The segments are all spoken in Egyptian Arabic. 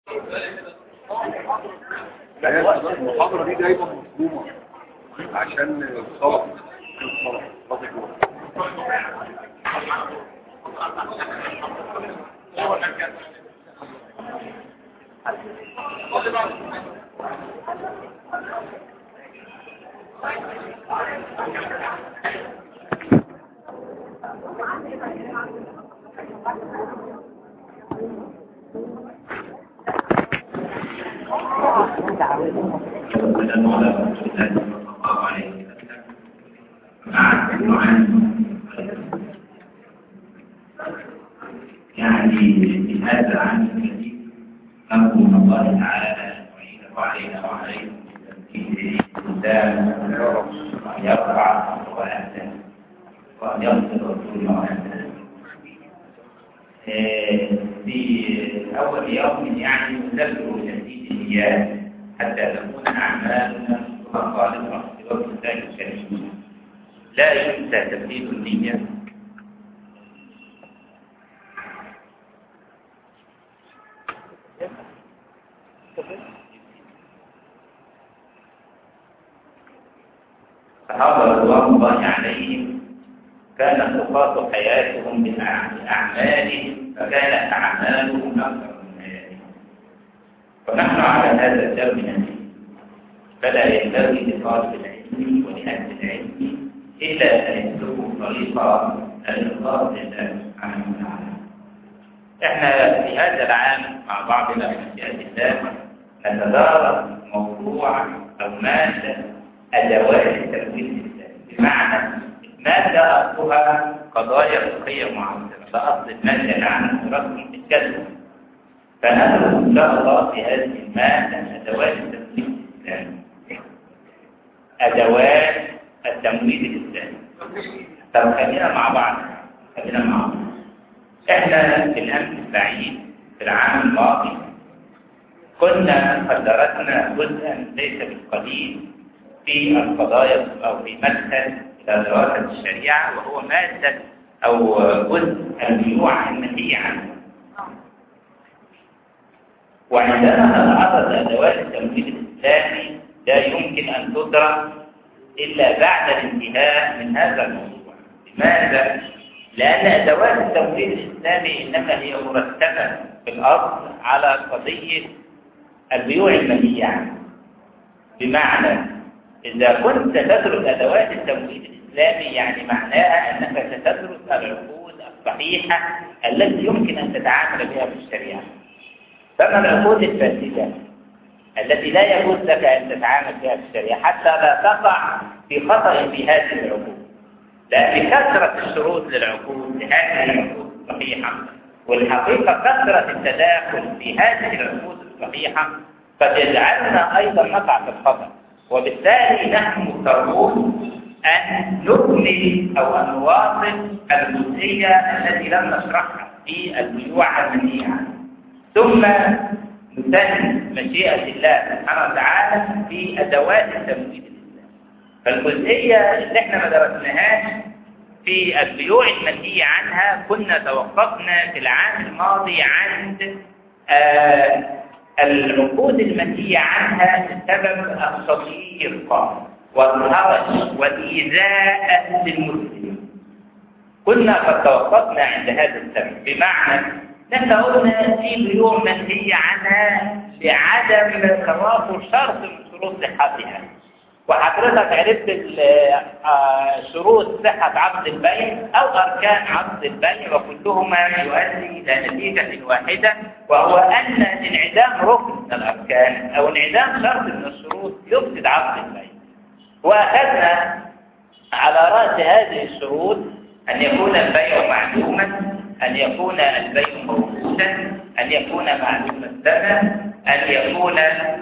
لا المحاضرة دي جايبة مصدومة عشان الصلاة الصلاة صلاة يعني في هذا العام الكريم نرجو من الله تعالى ان يعينه علينا وعليكم بتنفيذ الاسلام وان يرفع وأهله وان يغفر الظلم وأهله في اول يوم يعني نذكر تجديد النيات حتى تكون اعمالنا خالصه في وجه الله الكريم لا ينسى تبديل النيه الصحابة رضوان الله عليهم كانت تقاس حياتهم بأعمالهم فكانت أعمالهم أكثر من حياتهم ونحن على هذا الدرب نسير فلا ينبغي لطالب العلم ولأهل العلم إلا أن يسلكوا طريق الإخلاص لله سبحانه وتعالى. إحنا في هذا العام مع بعضنا بمشيئة الله نتدارس موضوع أو مادة أدوات التمويل الإسلامي بمعنى مادة أصلها قضايا فقهية معاصرة ده أصل المادة اللي عن دراسة الجدول فندرس إن شاء الله في هذه المادة أدوات التمويل الإسلامي أدوات التمويل الإسلامي طب خلينا مع بعض خلينا مع بعض إحنا في الأمس البعيد في العام الماضي كنا قد درسنا جزءا ليس بالقليل في القضايا أو في مدخل إلى دراسة الشريعة وهو مادة أو جزء البيوع المنهي عنه وعندما نتعرض لأدوات التمويل الإسلامي لا يمكن أن تدرك إلا بعد الانتهاء من هذا الموضوع لماذا؟ لأن أدوات التمويل الإسلامي إنما هي مرتبة في الأصل على قضية البيوع المنهي عنه بمعنى إذا كنت تدرس أدوات التمويل الإسلامي يعني معناها أنك ستدرس العقود الصحيحة التي يمكن أن تتعامل بها في الشريعة فما العقود الفاسدة التي لا يجوز لك أن تتعامل بها في الشريعة حتى لا تقع في خطأ في هذه العقود لأن كثرة الشروط للعقود لهذه العقود الصحيحة والحقيقة كثرة التداخل في هذه العقود الصحيحة قد يجعلنا أيضا نقع في الخطأ وبالتالي نحن مضطرون أن نكمل أو أن نواصل الجزئية التي لم نشرحها في البيوع المنهية عنها ثم نسلم مشيئة الله سبحانه وتعالى في أدوات التمويل الإسلامي فالجزئية اللي احنا ما درسناهاش في البيوع المنهية عنها كنا توقفنا في العام الماضي عند آه العقود المنهية عنها بسبب التضييق والهرج والإيذاء للمسلمين كنا قد توقفنا عند هذا السبب بمعنى نحن قلنا في بيوع منهية عنها لعدم توافر شرط من شروط صحتها وحضرتك عرفت شروط صحة عقد البيع أو أركان عقد البيع وكلهما يؤدي إلى نتيجة واحدة وهو أن انعدام ركن من الأركان أو انعدام شرط من الشروط يفسد عقد البيع وأخذنا على رأس هذه الشروط أن يكون البيع معلوما أن يكون البيع موجودا أن يكون معلوم الثمن أن يكون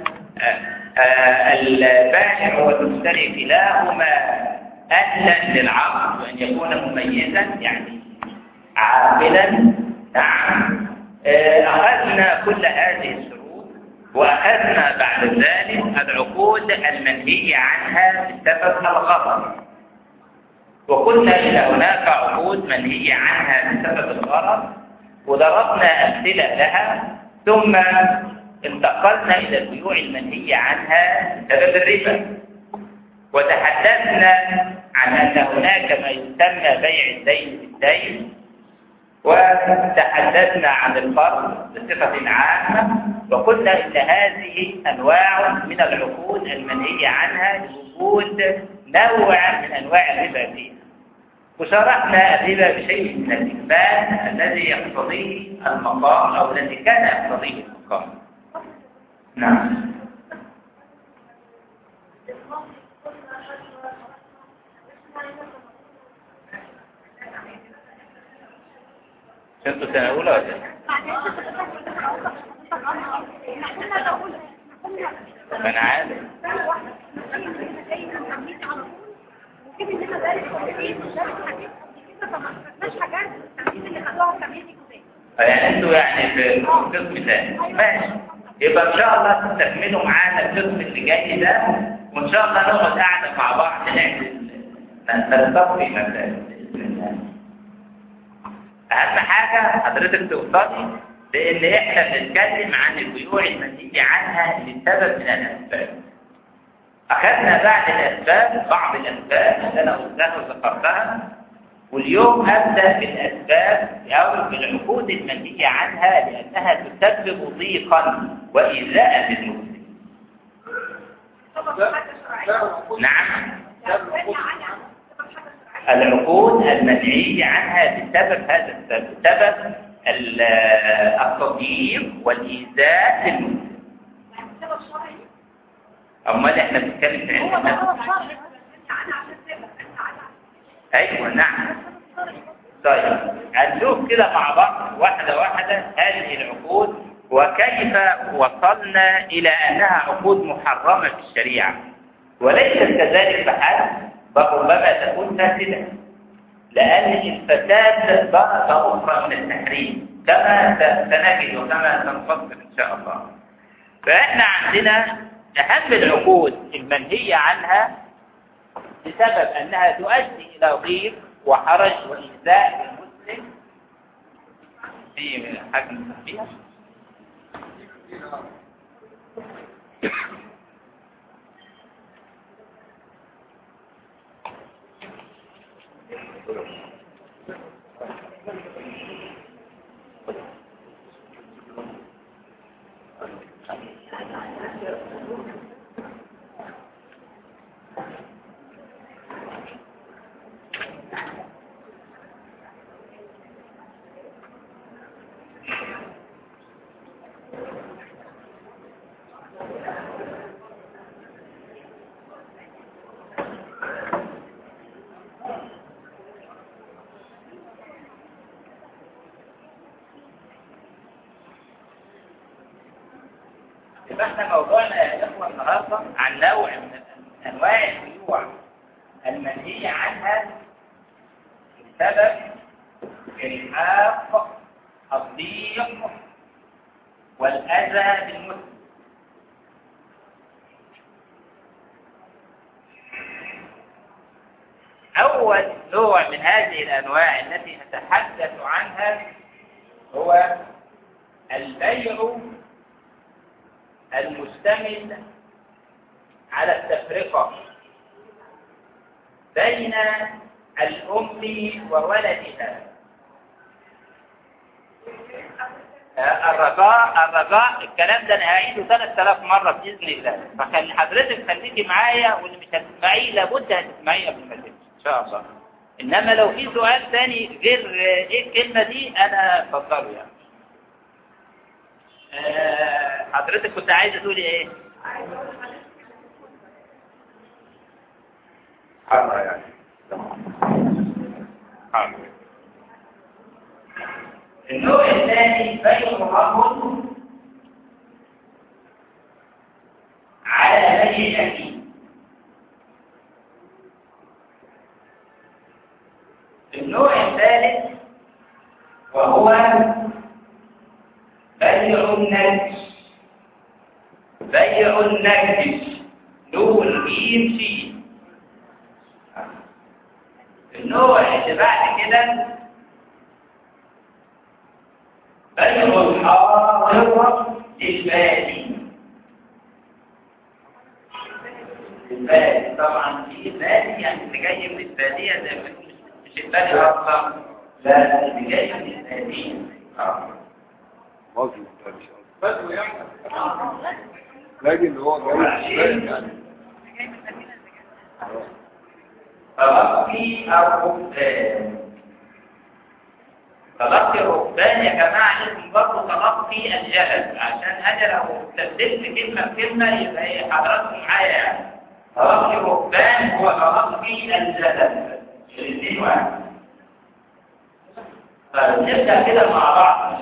البائع والمشتري كلاهما أهلا للعقد وأن يكون مميزا يعني عاقلا نعم أخذنا كل هذه الشروط وأخذنا بعد ذلك العقود المنهية عنها بسبب الغضب وقلنا إن هناك عقود منهية عنها بسبب الغرض وضربنا أمثلة لها ثم انتقلنا إلى البيوع المنهية عنها بسبب الربا وتحدثنا عن أن هناك ما يسمى بيع الدين بالدين وتحدثنا عن الفرض بصفة عامة وقلنا إن هذه أنواع من العقود المنهية عنها لوجود نوع من أنواع الربا فيها وشرحنا الربا بشيء من الإجمال الذي يقتضيه المقام أو الذي كان يقتضيه المقام نعم كنتوا سنة أولى ولا إيه؟ ما أنا عارف يعني انتوا يعني في قسم ثاني ماشي يبقى ان شاء الله تستكملوا معانا القسم اللي جاي ده وان شاء الله نقعد قاعده مع بعض نعمل نستقي مسائل باذن الله اهم حاجه حضرتك توصلي لان احنا بنتكلم عن البيوع المنهي عنها لسبب من الاسباب اخذنا بعد الاسباب بعض الاسباب اللي انا قلتها وذكرتها واليوم أبدأ بالأسباب أو بالعقود المنهية عنها لأنها تسبب ضيقا وإيذاء للمسلم. نعم العقود المنهية عنها بسبب هذا السبب بسبب التضييق والإيذاء للمسلم. أمال إحنا بنتكلم في علم النفس. ايوه نعم طيب هنشوف كده مع بعض واحده واحده هذه العقود وكيف وصلنا الى انها عقود محرمه في الشريعه وليست كذلك بحال بل ربما تكون فاسده لان الفساد درجه اخرى من التحريم كما سنجد وكما سنفصل ان شاء الله فاحنا عندنا اهم العقود المنهيه عنها بسبب أنها تؤدي إلى ضيق وحرج وإيذاء المسلم في حاجة فيها احنا موضوعنا يا اخوه النهارده عن نوع من انواع البيوع المنهيه عنها بسبب الحاق الضيق والاذى بالمسلم اول نوع من هذه الانواع التي نتحدث عنها هو البيع المشتمل على التفرقة بين الأم وولدها الرجاء الرجاء الكلام ده انا هعيده 3000 مرة بإذن الله فخلي حضرتك خليكي معايا واللي مش هتسمعيه لابد هتسمعيه قبل ما تمشي إن شاء الله إنما لو في سؤال ثاني غير إيه الكلمة دي أنا اتفضلوا يعني آه، حضرتك كنت عايزة تقولي ايه حرة يعني حاضر النوع الثاني بيع الرجل على بيع الأخيه النوع الثالث وهو بيع النجش بيع النجش نون ميم شين النوع اللي بعد كده بيع الحاضر البادي البادي طبعا في البادي يعني اللي جاي من البادية زي ما بنقول مش البادي أصلا لا اللي جاي من البادية آه. مظلم ده مش قصدي بس يعني لكن هو جاي يعني تلقي الركبان تلقي الركبان يا جماعة لازم برضه تلقي الجبل عشان أنا لو استبدلت كلمة بكلمة يبقى إيه حضراتكم معايا يعني تلقي الركبان هو تلقي الجبل الاثنين واحد فنبدأ كده مع بعض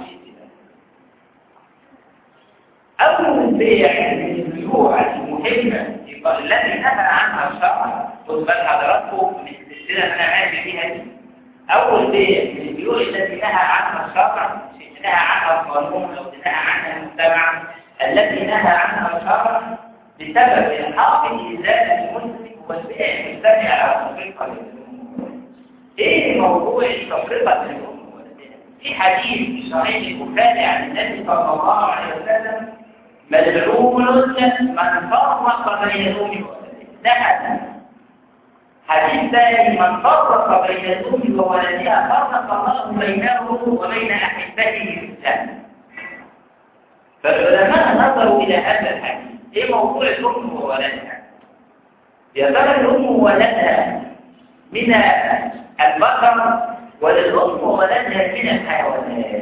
أول بيع من البيوع المهمة التي نهى عنها الشرع خد بال حضراتكم من السلسلة اللي أنا ماشي فيها دي أول بيع من البيوع التي نهى عنها الشرع نهى عنها القانون أو نهى عنها المجتمع التي نهى عنها الشرع بسبب الحق إزالة المسلم والبيع المجتمع على تفرقة للأمور. إيه موضوع تفرقة للأمور؟ في حديث في صحيح البخاري عن النبي صلى الله عليه وسلم ملعون من فرق بين الأم ده حديث ثاني من فرق بين الأم وولدها فرق الله بينه وبين أحبته في الجنة فالعلماء نظروا إلى هذا الحديث إيه موضوع الأم وولدها يا ترى الأم وولدها من البشر ولا الأم وولدها من الحيوانات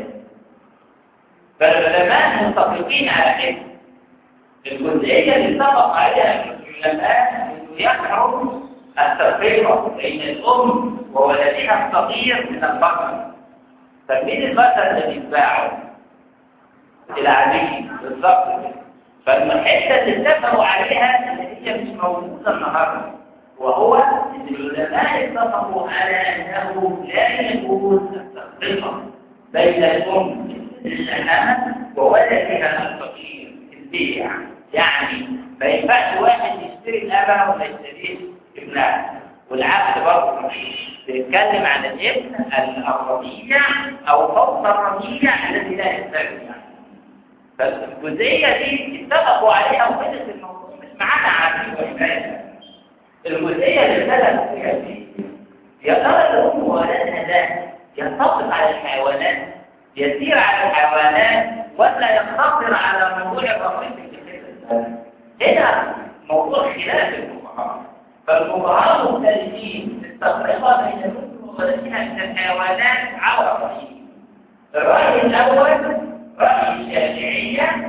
فالعلماء متفقين على كده الجزئية اللي اتفق عليها العلماء انه يحرم التفرقة بين الأم وولدها الصغير من البقر طب مين البقر اللي بيتباعه؟ العبيد بالظبط فالحتة اللي اتفقوا عليها اللي هي مش موجودة النهارده وهو ان العلماء اتفقوا على انه لا يجوز التفرقة بين الأم الأمة وولدها الصغير في البيع يعني ما ينفعش واحد يشتري الأمة وما يشتريش ابنها والعقد برضه مفيش بنتكلم عن الابن الرضيع أو فوق الرضيع الذي لا يستغني فالجزئية دي اتفقوا عليها وخلص الموضوع مش معانا عارفين وحكاية الجزئية اللي اتفقوا فيها دي يا ترى الأم وولدها ده ينطبق على الحيوانات يسير على الحيوانات ولا يقتصر على موضوع الرقيق هنا موضوع خلاف الفقهاء فالفقهاء مختلفين في التفرقه بين الام وولدها من الحيوانات على رايين الراي الاول راي الشافعيه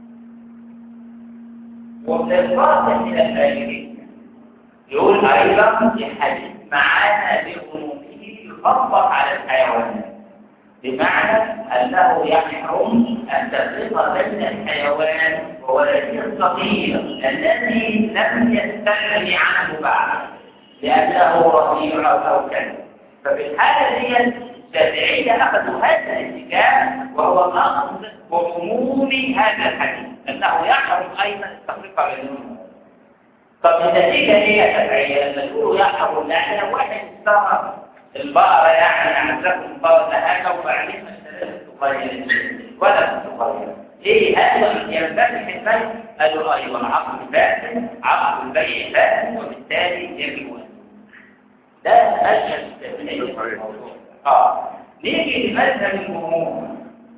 ومن الفاضل من الفارغين يقول ايضا الحديث معانا بغمومه يطبق على الحيوانات بمعنى أنه يحرم أن تفرق بين الحيوان وولده الصغير الذي لم يستغني عنه بعد لأنه رضيع أو كذا ففي الحالة دي الشافعية أخذوا هذا الاتجاه وهو نقض بعموم هذا الحديث أنه يحرم أيضا التفرقة بين الأمور طب النتيجة هي يا شافعية لما تقولوا يحرم لأن لو واحد اشترى البقرة يعني عزكم البقرة هكا وبعدين مسألة تغير ولا تغير ايه هذا ينبغي في البيع قالوا ايوه عقد فاسد عقد البيع فاسد وبالتالي يجب ده مذهب من الموضوع اه نيجي لمذهب الجمهور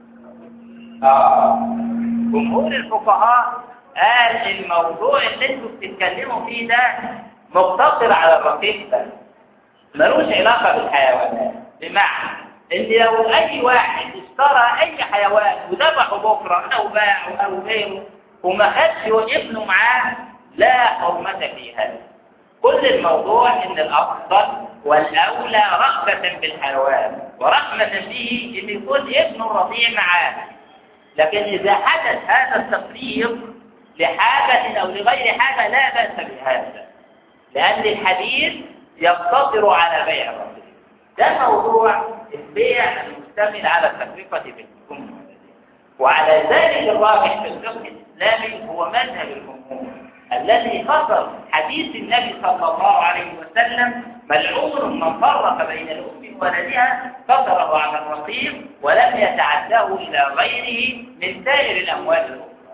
اه جمهور الفقهاء قال الموضوع اللي انتوا بتتكلموا فيه ده مقتصر على الرقيق ده ملوش علاقة بالحيوانات بمعنى ان لو اي واحد اشترى اي حيوان وذبحه بكرة او باعه او غيره وما خدش ابنه معاه لا حرمة في هذا كل الموضوع ان الافضل والاولى رغبة بالحيوان ورحمة به ان يكون ابنه رضيع معاه لكن اذا حدث هذا التفريط لحاجة او لغير حاجة لا بأس بهذا لان الحديث يقتصر على بيع الرسول ده موضوع البيع المشتمل على التفرقة بالحكم وعلى ذلك الراجح في الفقه الإسلامي هو مذهب الجمهور الذي فصل حديث النبي صلى الله عليه وسلم ملعون من فرق بين الأم وولدها فصله على الرقيق ولم يتعداه إلى غيره من سائر الأموال الأخرى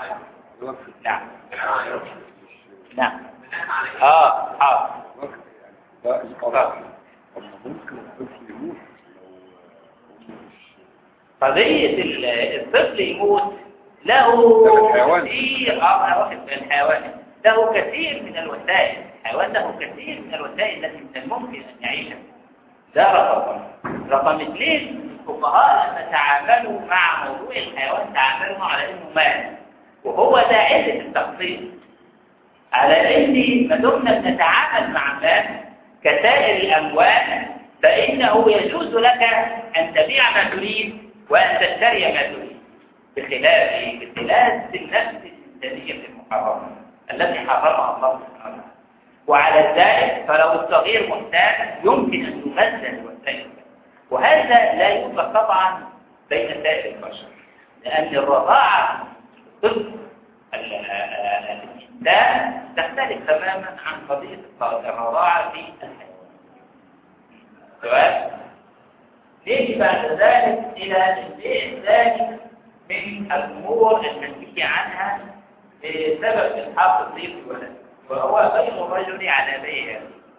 وقت نعم وقت نعم اه حاضر وقت يعني ده القرار طب ما ممكن الطفل يموت لو مش قضية ال- الطفل يموت له ده الحيوان. كثير اه أنا واخد من الحيوان له كثير من الوسائل الحيوان له كثير من الوسائل التي من الممكن أن يعيشها ده رقم واحد. رقم اثنين الفقهاء لما تعاملوا مع موضوع الحيوان تعاملوا معه على انه مال وهو ده علة التخصيص على ان ما دمنا بنتعامل مع المال كسائر الاموال فانه يجوز لك ان تبيع ما تريد وان تشتري ما تريد بخلاف بخلاف النفس الانسانيه المحرمه التي حرمها الله سبحانه وتعالى وعلى ذلك فلو الصغير محتاج يمكن ان يبذل وسائل وهذا لا يوجد طبعا بين سائر البشر لان الرضاعه ضد ال- الانسان تختلف تماما عن قضيه الرضاعه في الحيوان سؤال نيجي بعد ذلك الى الشيء الثاني من الامور المنهي عنها بسبب الحاق الضيف الولد وهو بيع الرجل على بيعه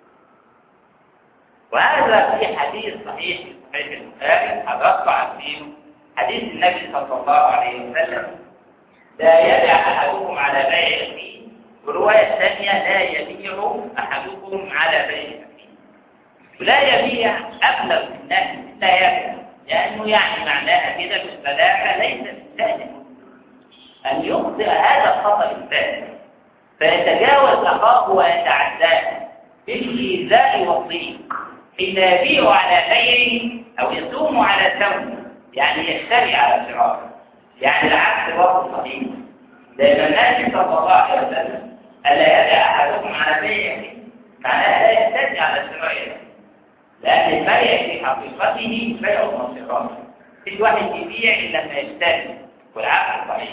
وهذا في حديث صحيح في صحيح البخاري حضرته عارفينه حديث النبي صلى الله عليه وسلم لا يبيع احدكم على بيع اخيه والروايه الثانيه لا يبيع احدكم على بيع اخيه ولا يبيع ابلغ من الناس لا يبيع لانه يعني معناها كده بالبلاغه ليس بالسهل ان يخطئ هذا الخطا الثاني فيتجاوز اخاه ويتعداه بالايذاء والضيق حين يبيع على بيعه او يصوم على ثوبه يعني يشتري على شراره يعني العكس برضه صحيح لان النبي صلى الله عليه وسلم الا يدع احدكم على بيعه معناها لا يشتري على شرائه لان البيع في حقيقته بيع وشراء في واحد يبيع الا لما يشتري والعكس صحيح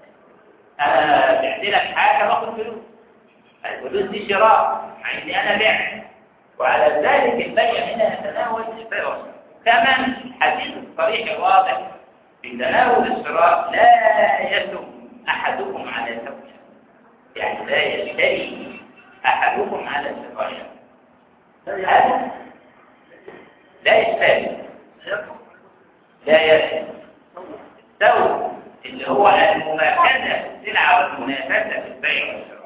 انا بعت لك حاجه باخد فلوس الفلوس دي شراء عندي انا بيع وعلى ذلك البيع هنا يتناول البيع والشراء كما الحديث الصريح الواضح في تناول الشراء لا يسم احدكم على زوجه يعني لا يشتري احدكم على زوجه هذا لا يشتري لا يشتري الثوب اللي هو المنافسه في السلعه والمنافسه في البيع والشراء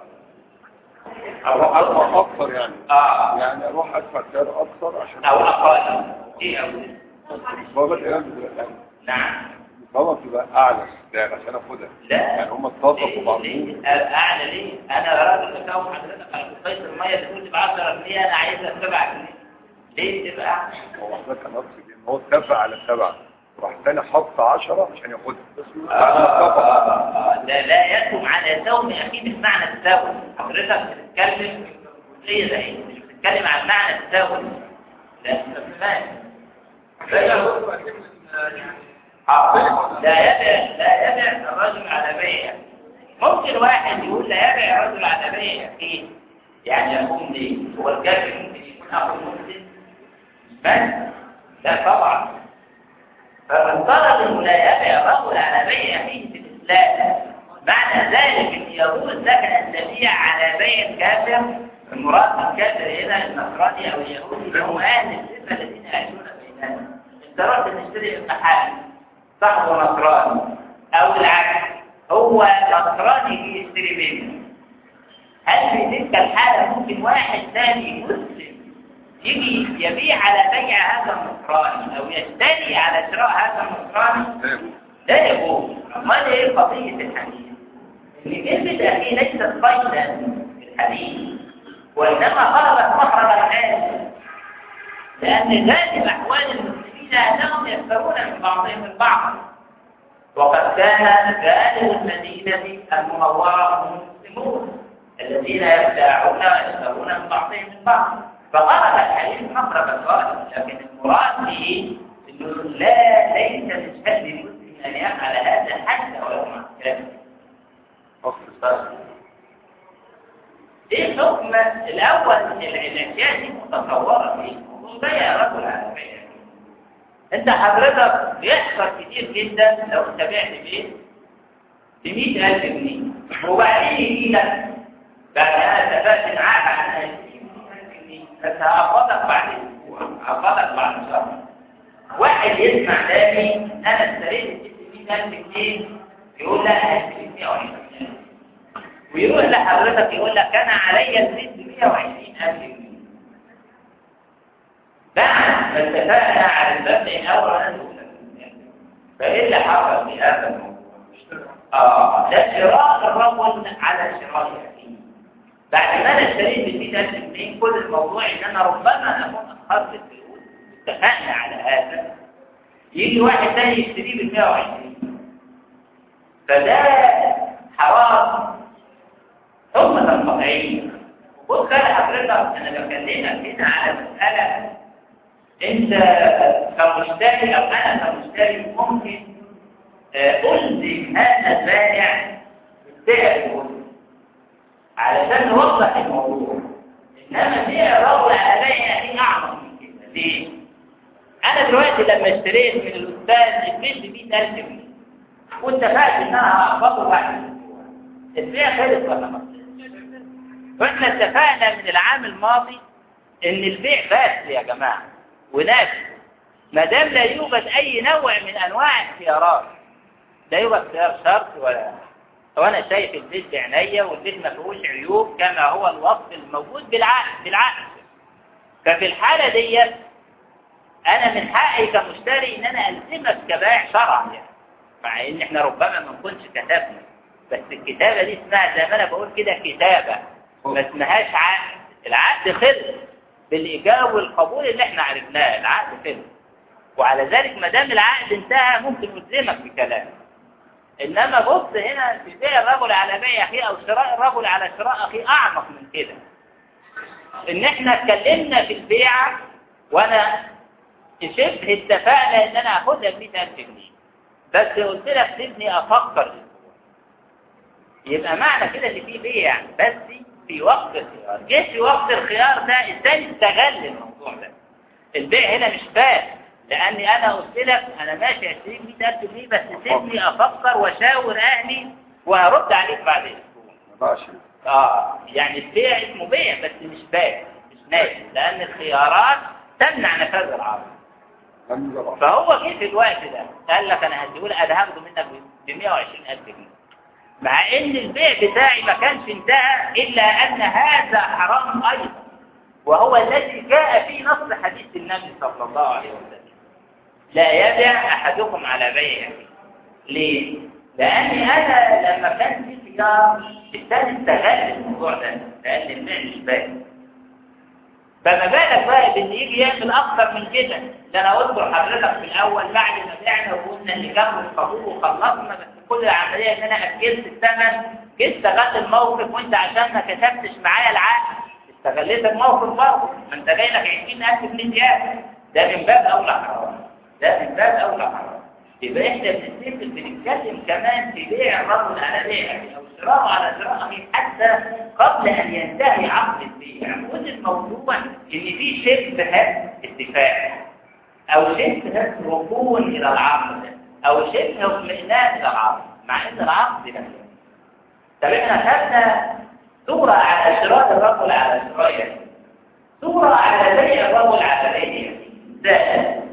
اروح ادفع اكثر يعني اه يعني اروح ادفع سعر اكثر عشان او اقل ايه او بابا الايام بتبقى نعم بابا بتبقى اعلى السعر عشان اخدها لا يعني هم اتصفوا ليه بعضهم ليه اعلى ليه انا راجل بساوي حضرتك على كوبايه الميه بتقول ب 10 جنيه انا عايزها ب 7 جنيه ليه تبقى اعلى هو ده كان اقصد ان هو اتفق على سبعه راح تاني حط 10 عشان ياخدها آه، آه، آه، آه، لا لا يكتم على ثوب اكيد مش معنى الثوب حضرتك بتتكلم زي زي مش بتتكلم عن معنى الثوب لا انت مش فاهم آه، لا يبيع لا يبيع الرجل على بيع ممكن واحد يقول لا يبيع الرجل على بيع ايه يعني يقوم ليه هو الكافر ممكن يكون اخو المسلم بس لا طبعا فمفترض انه لا يبيع الرجل على بيع اخيه في الاسلام معنى ذلك ان يجوز لك ان تبيع على بيع الكافر المراد بالكافر هنا النصراني او اليهودي اللي هم اهل الذمه الذين يعيشون بيننا انت رحت تشتري محل صاحبه نصراني او العكس هو نصراني يشتري منه هل في تلك الحاله ممكن واحد ثاني مسلم يجي يبيع على بيع هذا النصراني او يشتري على شراء هذا النصراني لا يجوز امال ايه قضيه الحديث ان كلمه اخي ليست قيدا في الحديث وانما خرجت مخرج الناس لان غالب احوال المسلمين انهم يشترون من بعضهم البعض وقد كان غالب المدينه المنوره هم المسلمون الذين يبتاعون ويشترون من بعضهم البعض فخرج الحديث مخرج الغالب لكن المراد به انه لا ليس من شأن المسلم ان يفعل هذا حتى ولو مع كلامه ايه حكم الاول الاشياء دي متصوره فيه وبيع رجل على بيع انت حضرتك بيحصل كتير جدا لو انت بعت بيت ب 100000 جنيه وبعدين يجي لك بعد انا اتفقت معاك على 100000 جنيه بس هقبضك بعد اسبوع هقبضك بعد شهر واحد يسمع تاني انا اشتريت ب 100000 جنيه يقول لا انا هشتري ب 120000 ويروح لحضرتك يقول لك انا عليا الزيت ب 120000 جنيه بعد ما اتفقنا على المبدا الاول انا فايه اللي حصل في هذا الموضوع؟ اه ده شراء الرجل على شراء اخيه بعد ما انا اشتريت ب 100000 جنيه كل الموضوع ان انا ربما اكون اخرت الفلوس اتفقنا على هذا يجي واحد تاني يشتريه ب 120 فده حرام حكمة قطعية بص على حضرتك انا بكلمك هنا على مسألة انت كمشتري او انا كمشتري ممكن الزم هذا البائع بالسعر علشان نوضح الموضوع انما بيع الرجل على بيع اخيه اعمق من كده ليه؟ انا دلوقتي لما اشتريت من الاستاذ اديت ب 100000 جنيه واتفقت ان انا هقبضه بعد اسبوع البيع خلص ولا ما فاحنا اتفقنا من العام الماضي ان البيع بس يا جماعه ونافذ ما دام لا يوجد اي نوع من انواع الخيارات لا يوجد خيار شرط ولا وانا شايف البيت بعينيا والبيت ما فيهوش عيوب كما هو الوصف الموجود بالعقد بالعقد ففي الحاله ديت انا من حقي كمشتري ان انا الزمك كبائع شرعا يعني مع ان احنا ربما ما نكونش كتبنا بس الكتابه دي اسمها زي ما انا بقول كده كتابه ما اسمهاش عقد العقد خلص بالايجاب والقبول اللي احنا عرفناه العقد خلص وعلى ذلك ما دام العقد انتهى ممكن نلزمك بكلام انما بص هنا في بيع الرجل على بيع اخيه او شراء الرجل على شراء اخيه اعمق من كده ان احنا اتكلمنا في البيعه وانا شبه اتفقنا ان انا هاخدها ب 100000 جنيه بس قلت لك سيبني افكر يبقى معنى كده ان في بيع بس في وقت الخيار جه في وقت الخيار ده ازاي استغل الموضوع ده البيع هنا مش فات لاني انا قلت لك انا ماشي اشتري 100000 جنيه بس سيبني افكر واشاور اهلي وهرد عليك بعد اسبوع ماشي اه يعني البيع اسمه بيع بس مش بات مش نافذ لان الخيارات تمنع نفاذ العرض فهو جه في الوقت ده قال لك انا هديهولك انا هاخده منك ب 120000 جنيه مع ان البيع بتاعي ما كانش انتهى الا ان هذا حرام ايضا وهو الذي جاء في نص حديث النبي صلى الله عليه وسلم لا يبيع احدكم على بيع ليه لاني انا لما كان في خيار الثاني استغل الموضوع ده لان البيع مش باين فما بالك بقى بان يجي يعمل اكتر من كده ده انا اذكر حضرتك في الاول بعد ما بعنا وقلنا ان جابوا القبول وخلصنا بس كل العمليه ان انا اجلت الثمن جيت استغلت الموقف وانت عشان ما كتبتش معايا العقد استغليت الموقف برضه ما انت جاي لك 20000 جنيه زياده ده من باب اولى حرام ده من باب اولى حرام يبقى احنا بنتفق بنتكلم كمان في بيع الرجل على بيع او شراءه على شراء حتى قبل ان ينتهي عقد البيع وده الموضوع ان في شبه اتفاق او شبه ركون الى العقد او شبه اطمئنان الى العقد مع ان العقد لا طب احنا خدنا صورة على شراء الرجل على شراء صورة على بيع الرجل على بيع ده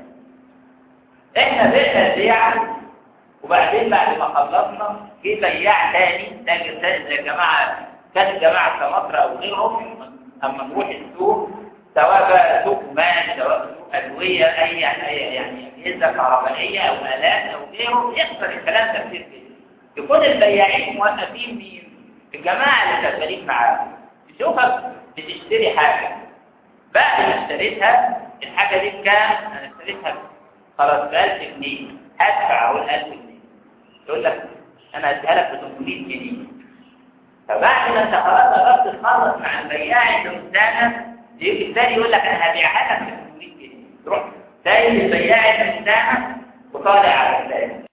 احنا بعنا البيع وبعدين بعد ما خلصنا جه بياع تاني تاجر تاني زي الجماعه كان الجماعه كمصر او غيرهم اما نروح السوق سواء بقى سوق مال سواء سوق ادويه اي يعني يعني اجهزه كهربائيه او الات او غيره يحصل الكلام ده كتير جدا يكون البياعين موقفين مين؟ الجماعه اللي شغالين معاهم يشوفك بتشتري حاجه بعد ما اشتريتها الحاجه دي بكام؟ انا اشتريتها خلاص ب 1000 جنيه هدفع اقول 1000 جنيه يقول لك انا اديها لك ب 800 جنيه فبعد ما انت خلاص قربت تخلص مع البياع اللي قدامك يجي الثاني يقول لك انا هبيعها لك ب 800 جنيه تروح سايب البياع اللي قدامك وطالع على الثاني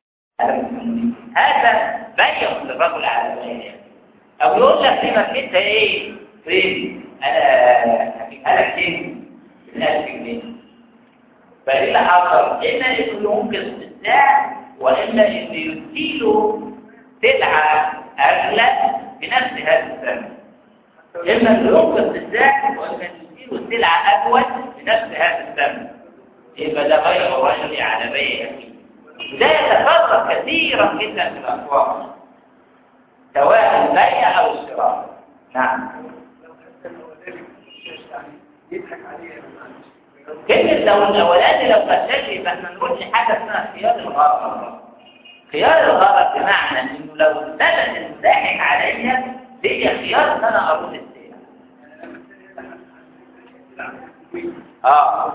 هذا بيع للرجل على البياع او يقول لك في مكتبها ايه؟ فين؟ انا هجيبها لك فين؟ ب 1000 جنيه فايه اللي حصل؟ اما انه ينقص السعر واما انه يديله سلعة أغلى بنفس هذا الثمن إما اللي ينقص بالذات وإما اللي يديله سلعة أجود بنفس هذا الثمن يبقى ده غير الرجل على بيع ده يتفرق كثيرا جدا في الأسواق سواء البيع أو الشراء نعم كلمة لو الأولاني لو غشاش يبقى احنا نقول لحاجة اسمها خيار الغرض خيار الغرض بمعنى انه لو ثبت الضاحك عليا ليا خيار ان انا ارد السير اه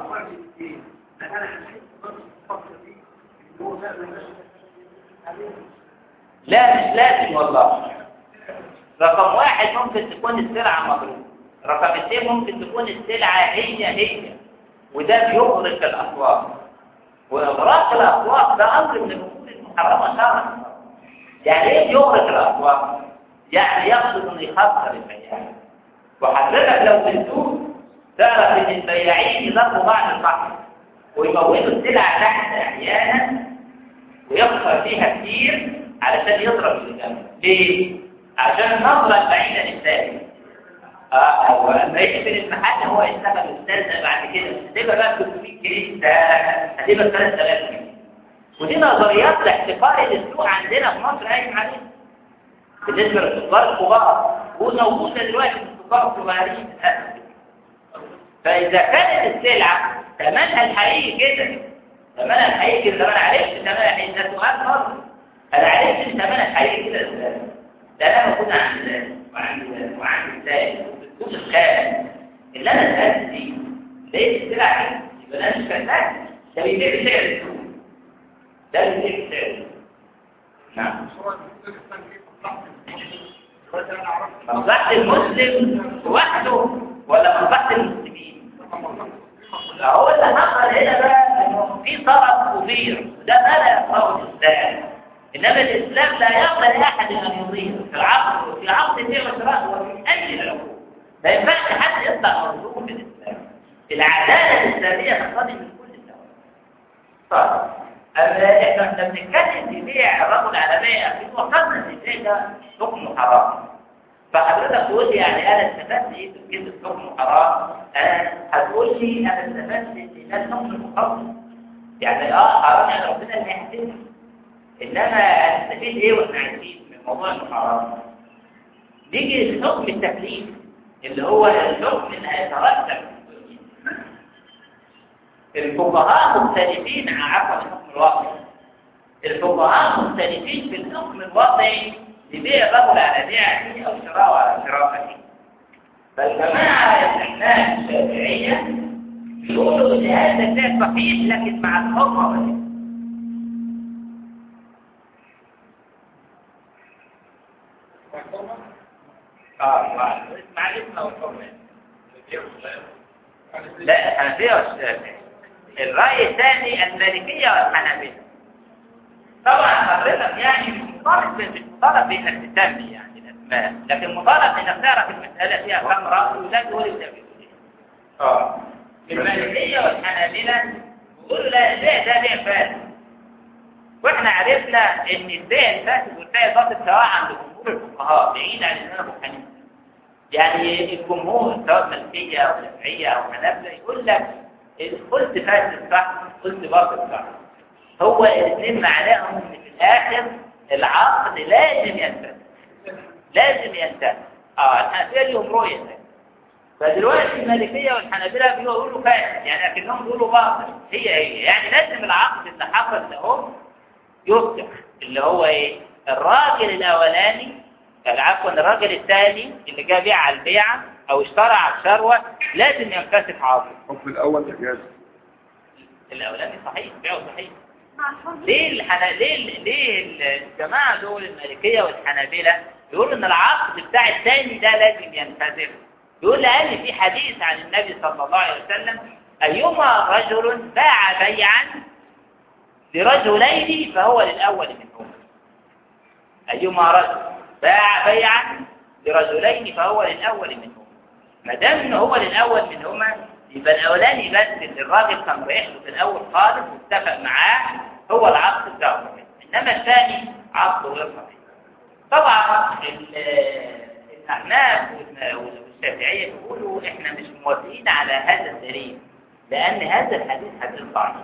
لا مش لازم والله رقم واحد ممكن تكون السلعة مضروبة رقم اثنين ممكن تكون السلعة هي هي وده بيغرق الأسواق وإغراق الأسواق ده أمر من الأمور المحرمة شرعا يعني إيه يغرق الأسواق؟ يعني يقصد إنه يخسر البياعين وحضرتك لو بتدوس تعرف إن البياعين يضربوا بعض البعض ويموتوا السلع تحت أحيانا ويخسر فيها كتير علشان يضرب الجنب ليه؟ عشان النظرة البعيدة للثاني اه هو لما يقفل المحل هو يشتغل الثالثة بعد كده هتبقى بقى 300 جنيه ده هتبقى 3000 جنيه ودي نظريات الاحتكار اللي السوق عندنا في مصر قايم عليها بالنسبة للتجار الكبار وموجودة دلوقتي في التجار الصغيرين للأسف فإذا كانت السلعة ثمنها الحقيقي كده ثمنها الحقيقي كده انا عرفت ثمنها الحقيقي ده سؤال برضه انا عرفت ان ثمنها الحقيقي كده ازاي ده انا موجود عند وعند وعند السائل وبتكون الخام اللي انا سالت فيه لقيت السلعه دي يبقى انا مش فاهم ده بيبيع بسعر السوق ده بيبيع بسعر السوق نعم مصلحة المسلم وحده ولا مصلحة المسلمين؟ هو اللي حصل هنا بقى انه في طرف مضير وده ما لا يقرأه الإسلام إنما الإسلام لا يقبل أحد أن يضير في العقد وفي عقد البيع والشراء وفي أي العقود ما ينفعش حد يطلع مرزوق في الإسلام العدالة الإسلامية تقتضي من كل الدول طيب أما إحنا إحنا بنتكلم في بيع الرجل على بيع في وصلنا إن البيع ده حكمه حرام فحضرتك تقول لي يعني أنا استفدت إيه في كلمة حكمه حرام أنا هتقول لي أنا استفدت إن ده الحكم محرم يعني آه حرام يعني ربنا اللي هيحتمل إنما هنستفيد إيه وإحنا عايزين من موضوع الحرام نيجي لحكم التكليف اللي هو الحكم اللي هيترتب الفقهاء مختلفين عفوا الحكم الوضعي الفقهاء مختلفين في الحكم الوضعي لبيع الرجل على بيعه او شراءه على شراءه فالجماعه الاحناف الشافعيه بيقولوا ان هذا البيع صحيح لكن مع الحرمه بس اه مع الاسم او الحرمه لا الحنفيه والشافعيه الرأي الثاني المالكية والحنابلة طبعا حضرتك يعني مش مطالب مش مطالب بانك تسمي يعني الاسماء لكن مطالب انك تعرف المسألة فيها كم رأي ولا تقول التمييز اه المالكية والحنابلة بيقولوا لا البيع ده بيع فاسد واحنا عرفنا ان البيع الفاسد والبيع الباطل سواء عند جمهور الفقهاء بعيد عن الامام ابو حنيفه يعني الجمهور سواء مالكية او شافعية او حنابلة يقول لك قلت فاسد صح قلت باطل صح هو الاثنين معناهم ان في الاخر العقد لازم ينتهي لازم ينتهي اه الحنفيه ليهم رؤيه فدلوقتي المالكيه والحنابله بيقولوا فاسد يعني لكنهم بيقولوا باطل هي هي يعني لازم العقد اللي حصل ده يفتح اللي هو ايه الراجل الاولاني عفوا الراجل الثاني اللي جه بيع على البيعه او اشترى على الثروه لازم ينكسف عاطل الحكم الاول اجازه الاولاني صحيح بيعه صحيح ليه الحنا... ليه ليه الجماعه دول المالكيه والحنابله يقولوا ان العقد بتاع الثاني ده لازم ينكسر يقول لان في حديث عن النبي صلى الله عليه وسلم ايما رجل باع بيعا لرجلين فهو للاول منهما ايما رجل باع بيعا لرجلين فهو للاول منهما ما دام ان هو للاول منهما يبقى الاولاني بس اللي الراجل كان رايح له في الاول خالص واتفق معاه هو العقد بتاعه انما الثاني عقد غير صحيح طبعا الأحناف والشافعية بيقولوا إحنا مش موافقين على هذا الدليل لأن هذا الحديث حديث ضعيف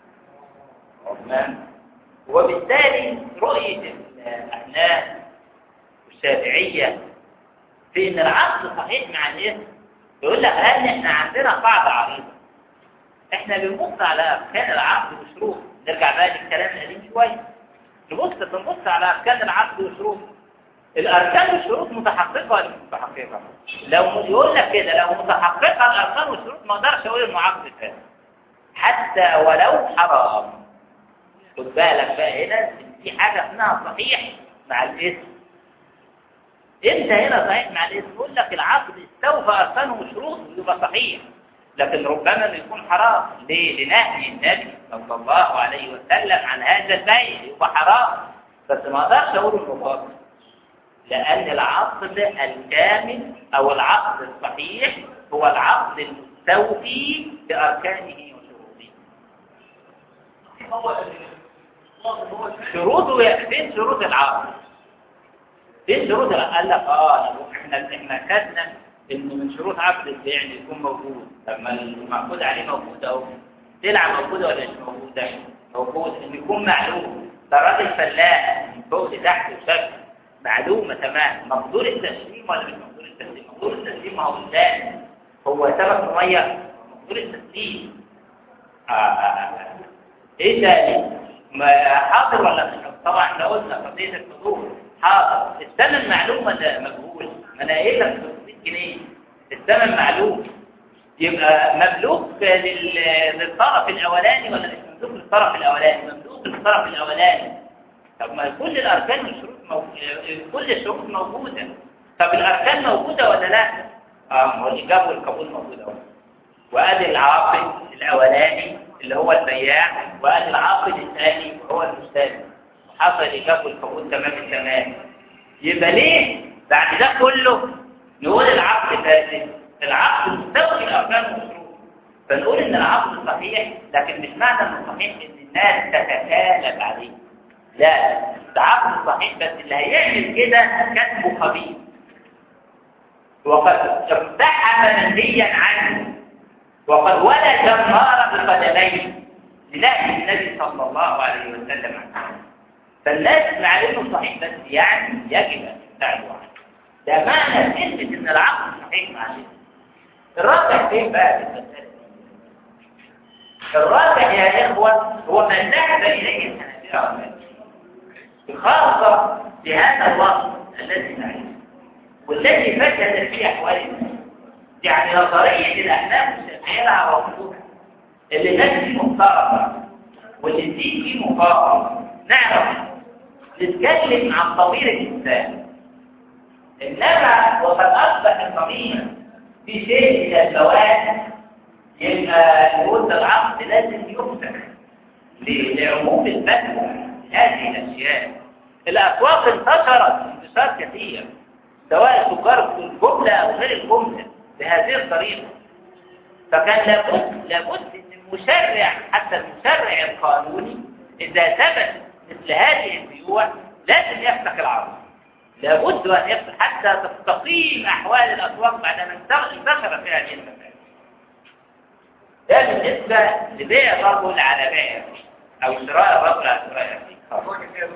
تمام وبالتالي رؤية الأحناف والشافعية في إن العقد صحيح مع الاسم يقول لك هل إحنا عندنا قاعدة عريضة إحنا بنبص على أركان العقد وشروط نرجع بقى للكلام القديم شوية نبص بنبص على أركان العقد وشروط الأركان والشروط متحققة ولا مش متحققة؟ لو يقول لك كده لو متحققة الأركان والشروط ما أقدرش أقول إنه عقد فاسد حتى ولو حرام خد بالك بقى هنا في حاجة اسمها صحيح مع الاسم انت هنا صحيح مع الاسم يقول لك العقد استوفى اركانه وشروطه يبقى صحيح لكن ربما يكون حرام ليه؟ لنهي النبي صلى الله عليه وسلم عن هذا البيع يبقى حرام بس ما اقدرش اقول انه باطل لان العقد الكامل او العقد الصحيح هو العقد المستوفي باركانه وشروطه شروطه فين شروط العقد فين شروط قال لك اه احنا احنا خدنا ان من شروط عقد البيع ان يكون موجود طب ما المعقود عليه موجود اهو سلعه موجوده ولا مش موجوده موجود ان يكون معلوم ده راجل فلاح من فوق لتحت وشكل معلومه تمام مقدور التسليم ولا مش مقدور التسليم مقدور التسليم ما هو ازاي هو سبب مميز مقدور التسليم آه آه آه. ايه ده ما حاضر ولا مش حاضر؟ طبعا احنا قلنا قضيه الحضور حاضر الثمن معلوم ولا مجهول ما انا قايل لك 500 جنيه الثمن معلوم يبقى مملوك لل- للطرف الاولاني ولا مش مملوك للطرف الاولاني مملوك للطرف الاولاني طب ما كل الاركان والشروط موجوده كل الشروط موجوده طب الاركان موجوده ولا لا اه ما هو الاجابه والقبول موجوده اهو وادي العاقد الاولاني اللي هو البياع وادي العاقد الثاني وهو المستلم حصل الاجابه والقبول تمام التمام يبقى ليه بعد ده كله نقول العقد فاسد العقد مستوي الاركان والشروط فنقول ان العقد صحيح لكن مش معنى انه صحيح ان الناس تتكالب عليه لا ده عقد صحيح بس اللي هيعمل كده كتبه خبيث وقد ارتحم منهيا عنه وقد ولد النار بقدميه لنهي النبي صلى الله عليه وسلم عنه فالناس معلومه صحيح بس يعني يجب ان تبتعدوا عنه ده معنى كلمه ان العقل صحيح مع الاسم الراجح فين بقى في المساله دي؟ الراجح يا اخوه هو ما ذهب اليه الحنفيه والمالكيه خاصه بهذا الوصف الذي نعيشه والذي فسد في احوال الناس يعني نظريه الاحلام الشافعيه لها رفضها اللي الناس فيه مختلطه واللي الدين فيه مقاومه نعرف نتكلم عن ضمير الانسان انما وقد اصبح الضمير في شيء من الفوائد يبقى نقول العقد لازم يفتح لعموم الفتوى هذه الاشياء الاسواق انتشرت انتشار كثير سواء تجار الجمله او غير الجمله بهذه الطريقه فكان لابد لابد ان المشرع حتى المشرع القانوني اذا ثبت مثل هذه البيوع لازم يفتح العرض لابد ان يفتح حتى تستقيم احوال الاسواق بعد ما انتشر في هذه المسائل ده بالنسبه لبيع الرجل على بيع او شراء الرجل على شراء اخيه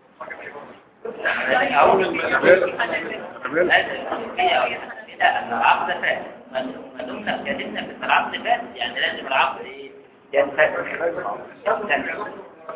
أول المقابل قبل لا ان العقد فاسد ما دمنا اتكلمنا في العقد فاسد يعني لازم العقد ايه ينفسد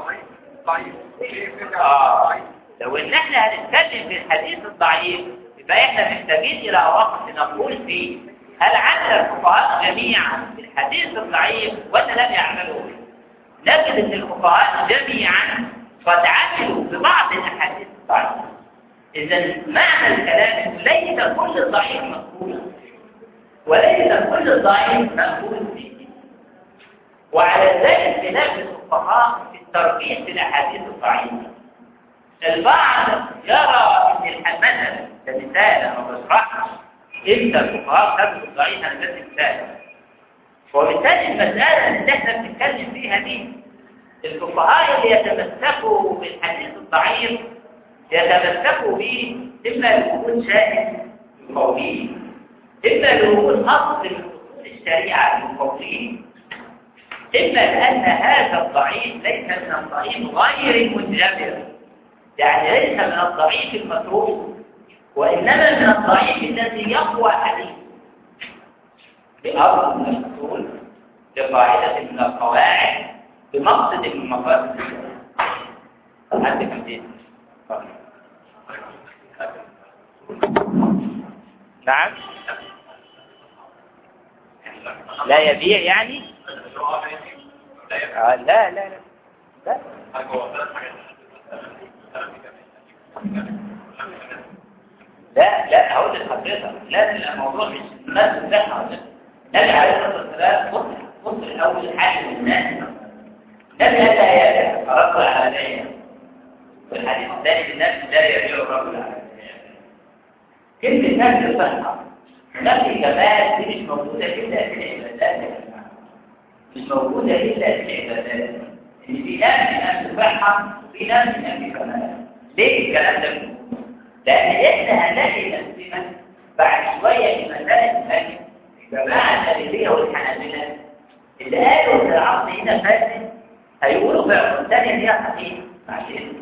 اه لو ان احنا هنتكلم في الحديث الضعيف يبقى احنا محتاجين الى وقت نقول فيه هل عمل الفقهاء جميعا في الحديث الضعيف ولا لم يعملوا نجد ان الفقهاء جميعا قد عملوا ببعض الاحاديث الضعيفه اذا معنى الكلام ليس كل الضعيف مقبولا وليس كل الضعيف مقبول فيه وعلى ذلك خلاف الفقهاء في الترجيح في الاحاديث الضعيفه البعض يرى ان الحمد كمثال انا بشرحش امتى الفقهاء خدوا الضعيف انا بدي مثال وبالتالي المساله اللي احنا بنتكلم فيها دي الفقهاء اللي يتمسكوا بالحديث الضعيف يتمسك به إما لوجود شاهد قوي إما لوجود أصل من أصول الشريعة القوية إما لأن هذا الضعيف ليس من الضعيف غير المنجبر يعني ليس من الضعيف المتروك وإنما من الضعيف الذي يقوى عليه بأرض من الأصول بقاعدة من القواعد بمقصد من مقاصد حد كم نعم لا يبيع يعني آه لا لا لا لا لا لا هقول لحضرتك لازم الموضوع مش الناس بتاعها النبي عليه الصلاه والسلام بص بص الاول حاجه للناس النبي قال لا يا فرق على والحديث الثاني الناس لا يبيع الرجل على كلمه نفس صحه نفس كمال دي مش موجوده الا في العبادات مش موجوده الا في العبادات ان في ناس من نفس صحه وفي ناس من نفس كمال ليه الكلام ده لأن إحنا هنلاقي نفسنا بعد شوية في مسألة الفجر جماعة الشريفية والحنابلة اللي قالوا في العصر هنا فاسد هيقولوا في عصر ثانية هي صحيح عشان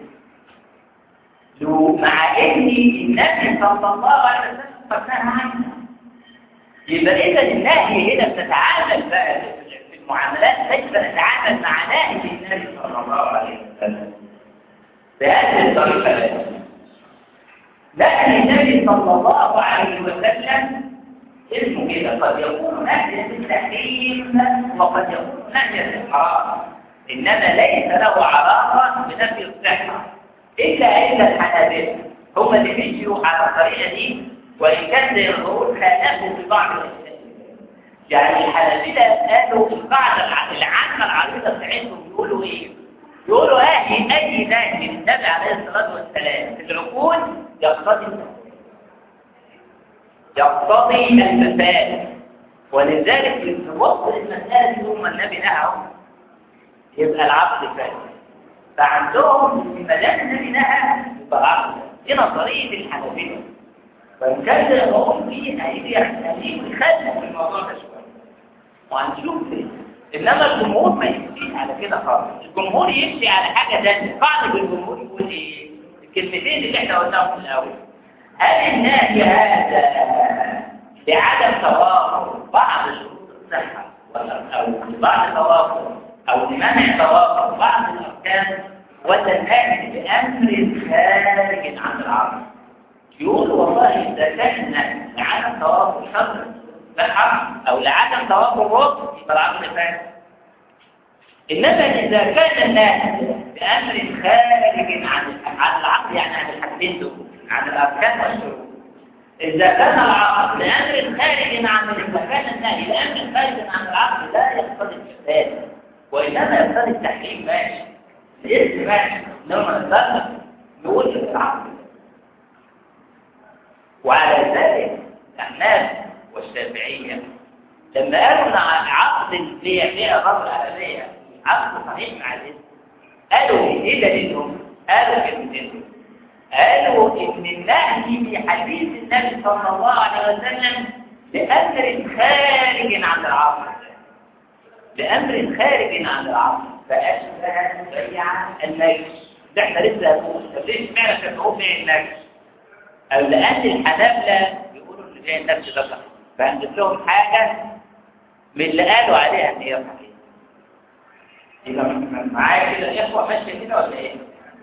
لو مع إن النبي صلى الله عليه وسلم فكرها عنها يبقى إذا النهي هنا بتتعامل بقى في المعاملات ليس نتعامل مع نهي النبي صلى الله عليه وسلم بهذه الطريقة لكن النبي صلى الله عليه وسلم اسمه كده قد يكون نهيا بالتحريم وقد يكون نهيا بالحرام انما ليس له علاقه بنفي الصحه الا عند الحنابله هم اللي مشيوا على الطريقه دي وان كان يظهرون خالفوا في بعض الاشياء يعني الحنابله قالوا القاعده العامه العريضه بتاعتهم بيقولوا ايه؟ يقولوا اهل اي نهي النبي عليه الصلاه والسلام في العقول يقتضي يقتضي الفساد ولذلك في وسط المسائل دي هم النبي نهى يبقى العقل فاسد فعندهم في مدام النبي نهى يبقى العقل دي نظريه الحنابله وان كان هم فيه هيجي هيجي يخالفوا في الموضوع ده شويه وهنشوف ليه انما الجمهور ما يمشيش على كده خالص الجمهور يمشي على حاجه ثانيه قاعده الجمهور يقول ايه الكلمتين اللي احنا قلناهم في الاول هل النهي هذا لعدم توافر بعض شروط الصحه او بعض توافر او لمنع توافر بعض الاركان ولا النهي بامر خارج عن العقل يقول والله اذا كان النهي لعدم توافر شرط الصحه او لعدم توافر ركن يبقى العقل فاسد انما اذا كان النهي بامر خارج عن عن العقل يعني عن الحاجتين دول عن الاركان والشروط اذا كان العقل بامر خارج عن اذا كان النهي بامر خارج عن العقل لا يقتضي الفساد وانما يقتضي التحريم ماشي الاسم ماشي انما نتفق نقول في العقل وعلى ذلك الاحناف والشافعيه لما قالوا ان عقد البيع بيع غير الاليه عقد صحيح مع الاسم قالوا ايه دليلهم قالوا كلمتين قالوا ان النهي في حديث النبي صلى الله عليه وسلم لامر خارج عن العقل لامر خارج عن العقل فاشبه بيع النجش ده احنا لسه هنقول طب ليه اشمعنى شافعوه بيع النجش او لان الحنابله بيقولوا ان بيع النجش ده صح فهنجيب لهم حاجه من اللي قالوا عليها ان هي صحيحه يبقى معايا كده الاخوه ماشيه كده ولا ايه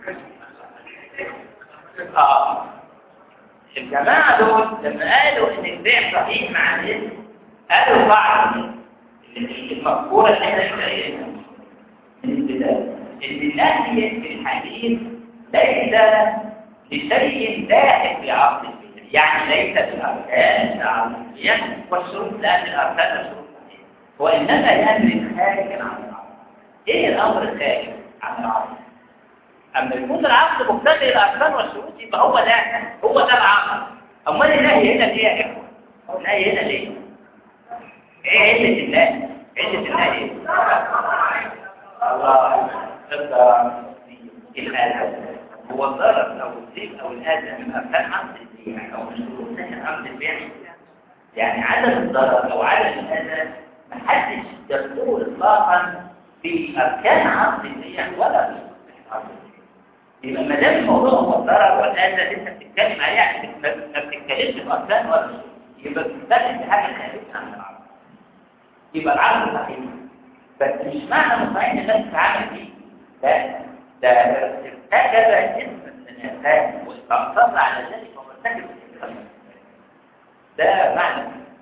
اه الجماعه دول لما قالوا ان البيع صحيح مع الاسم قالوا بعض المذكوره اللي احنا شايفينها من البدايه ان النهي في الحديث ليس لشيء داخل في عقد البيع يعني ليس بالاركان العقليه والشروط لان الاركان الشروط وانما لامر خارج عن العقل ايه الامر الخارج عن العقل اما يكون العقل مقتضي الاركان والشروط يبقى هو ده هو ده العقل امال النهي هنا ليه يا اخوه النهي هنا ليه ايه عله النهي عله النهي ايه الله تبقى الحاله هو الضرر او الزيف او الاذى من اركان عقد البيع او من شروط صحه عقد البيع يعني عدم الضرر او عدم الاذى محدش يذكره اطلاقا في اركان عقد البيع ولا في صحه عقد البيع يبقى ما دام الموضوع هو الضرر والاذى اللي انت بتتكلم عليه يعني ما بتتكلمش في اركان ولا شروط يبقى بتتكلم في حاجه خارجه عن العقد يبقى العقد صحيح بس مش معنى مصنعين ان انت تتعامل فيه لا ده ارتكب اسم من الانسان واستقر على ذلك ومرتكب الاسم ده معنى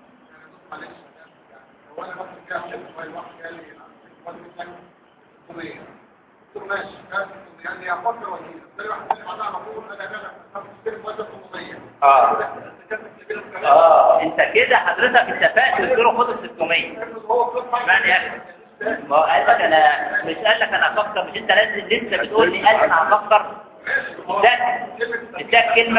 هو انا مثلا كده شويه واحد قال لي وانا مثلا 600 قلت له ماشي كان يعني افكر وكيل قال لي واحد قال لي بعدها على طول انا انا هشتري وزن 800 اه اه انت كده حضرتك اتفقت قلت له خد ال 600 هو كل معنى يا اخي ما هو قال لك انا مش قال لك انا هفكر مش انت لازم لسه بتقول لي قال انا هفكر اداك اداك كلمه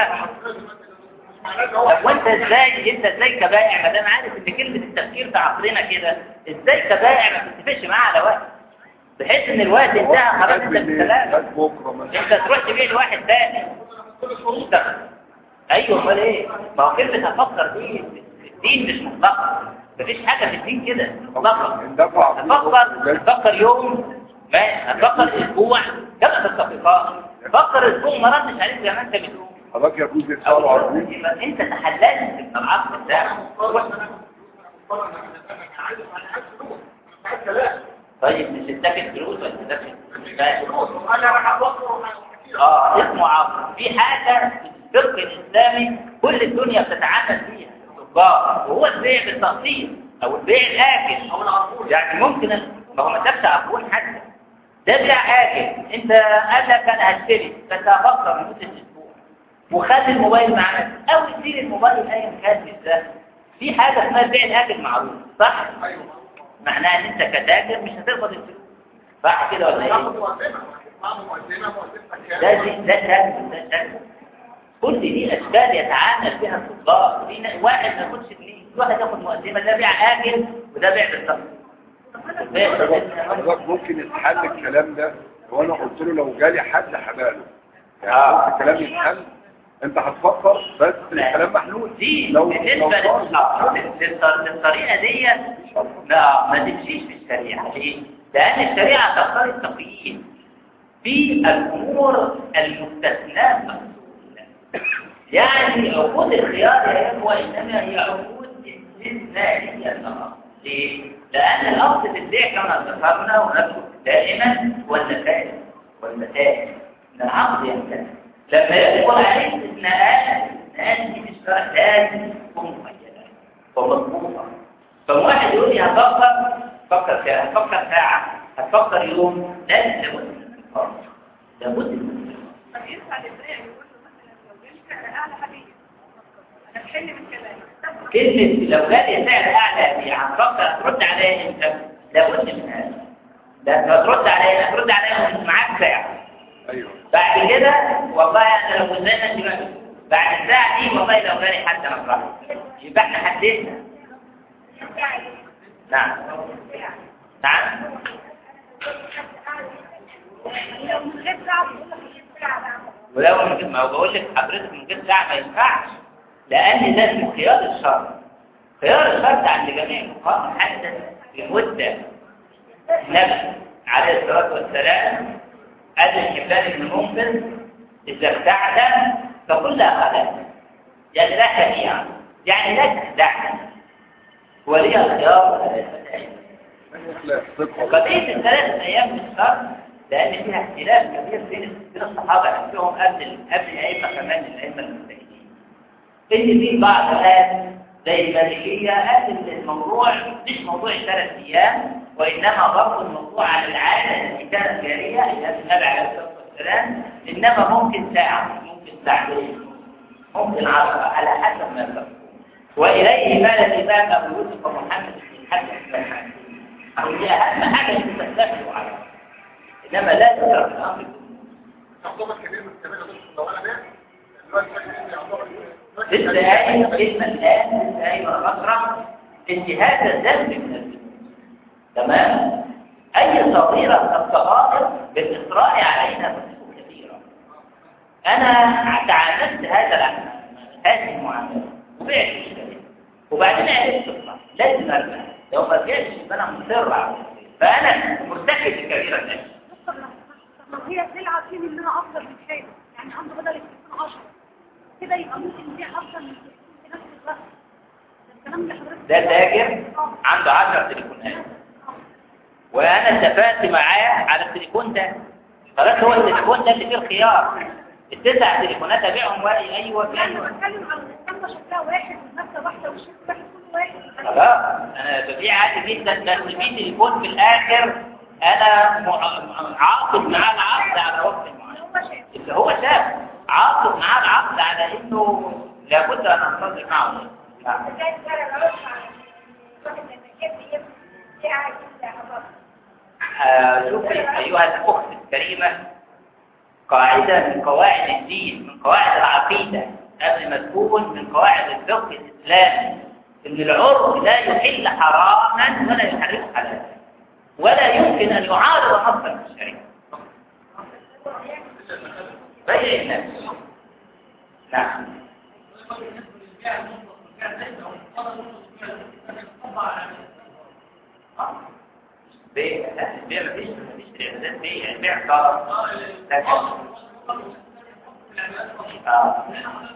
طب وانت ازاي انت ازاي كبائع ما دام عارف ان كلمه التفكير في عصرنا كده ازاي كبائع ما بتتفقش معاه على وقت بحيث ان الوقت انتهى خلاص انت بالسلامه بس بكره مثلا انت تروح تبيع لواحد تاني اشتغل. ايوه امال ايه ما هو كلمه هفكر دي في الدين مش مطلقه مفيش حاجه في الدين كده مطلقه اندفع هتفكر هتفكر يوم ماشي هتفكر اسبوع كما في التطبيقات فكر اسبوع ما ردش عليك زي ما انت بتقول حضرتك يجوز او يدفعوا عرضين يبقى انت تحللت في العقد بتاعك طيب مش اداك فلوس ولا اداك مش فاهم انا راح افكر اه اسمه عقد في حاجه في الفقه الاسلامي كل الدنيا بتتعامل فيها التجار وهو البيع بالتقسيط او البيع الاكل او العربون يعني ممكن ما هو ما سابش عربون حتى ده بيع اكل انت قال لك انا هشتري بس هفكر لمده اسبوع وخلي الموبايل معاك او اديني الموبايل ايا كان ده في حاجه اسمها بيع الاكل معروف صح ايوه معناها ان انت كتاجر مش هتقبض الفلوس صح كده ولا ناخد ايه مقدمه معاه مقدمه مقدمه ده دي ده شكل ده شكل كل دي اشكال يتعامل بها التجار في ن- واحد ما ياخدش جنيه في واحد ياخد مقدمه ده بيع اكل وده بيع بالصرف بيع بالصرف. حضرتك ممكن يتحل الكلام ده وانا قلت له لو جالي حد حباله يعني آه. ممكن الكلام يتحل انت هتفكر بس الكلام محلول دي لو بالنسبه لو صار- للطريقه للطريقه دي لا ما تمشيش في الشريعه ليه؟ لان الشريعه تختار التقييد في الامور المستثناه مقصوده يعني عقود الخيار يا اخوه انما هي عقود استثنائيه فقط ليه؟ لان الاصل في البيع كما ذكرنا ونذكر دائما هو النتائج والنتائج ان العقد ينتهي لما يدخل عليه استثناءات الاستثناءات دي مش بقى لازم تكون مقيده ومضبوطه فواحد يقول لي هفكر فكر ساعه هفكر ساعه هتفكر يوم لازم لابد من الفرق لابد من الفرق طب ينفع الإبراء يقول له مثلا لو جالي سعر أعلى حبيبي أنا بحل من كلامك كلمة لو جالي سعر أعلى في هتفكر هترد عليا أنت لابد من هذا لا هترد عليا هترد عليا وأنت معاك ساعة ايوه بعد كده والله أنا لو وزينا دلوقتي بعد الساعة دي والله لو جالي حد أنا يبقى احنا حددنا نعم نعم لو من غير سعر يقول لك مش سعر ولو من غير ما هو بقول لك حضرتك من غير ساعة ما ينفعش لأن ده اسمه خيار الشرط خيار الشرط عند جميع الفقهاء محدد بمدة النبي عليه الصلاة والسلام قال الحبان بن منقذ إذا ابتعد فكلها خلاص يعني لا شفيع يعني لا تدع ولي الخيار ثلاثة أيام لا ثقة وقضية الثلاث أيام في الشهر لأن فيها اختلاف كبير بين بين الصحابة نفسهم قبل قبل الأئمة كمان الأئمة المجتهدين. إن في بعض الناس زي المالكية قال إن الموضوع مش موضوع ثلاث أيام وإنما ضرب الموضوع على العادة التي كانت جارية أيام النبي عليه الصلاة والسلام إنما ممكن ساعة ممكن ساعتين ممكن عشرة على حسب ما تكون وإليه مال الإمام أبو يوسف ومحمد بن الحسن الحنفي هي أهم حاجة تستثنوا عليها إنما لا تكره الأمر تعتبر كبير من الكبيرة بس لو انا بيع دلوقتي يعتبر لسه قايل كلمة الآن لسه قايل وأنا بقرأ إن هذا ذنب من الذنوب تمام أي صغيرة الصغائر بالإصرار عليها تصيب كثيرة انا تعاملت هذا العمل هذه المعامله وبعت الشركه وبعدين عرفت الصح لازم ارجع لو ما رجعتش يبقى انا مصر على التصريح. فانا مرتكب لكبيره النفس دكتور طب ما هي سلعة فيه منها أفضل من شيء يعني عنده بدل التليفون 10 كده يبقى ممكن دي أفضل من التليفون في نفس الوقت ده الكلام اللي حضرتك ده تاجر عنده 10 تليفونات وانا اتفقت معاه على التليفون ده خلاص هو التليفون ده اللي فيه الخيار التسع تليفونات ابيعهم واي ايوه في انا ايوه بتكلم عن الاسطمبة شكلها واحد والمادة واحدة والشكل واحد كل واحد خلاص انا ببيع عادي جدا بس في تليفون في الاخر انا م- عاقد معاه العقد على وقت معين هو شيء اللي هو شاف عاقد معاه العقد على انه لابد ان انتظر معه نعم. آه، شوفي أيها الأخت الكريمة قاعدة من قواعد الدين من قواعد العقيدة قبل ما تكون من قواعد الفقه الإسلامي إن العرف لا يحل حراما ولا يحرم حلالا ولا يمكن أن يعارض نصا في الشريعة بيع النفس نعم بيع لا البيع مفيش مفيش اعداد بيع البيع صار اه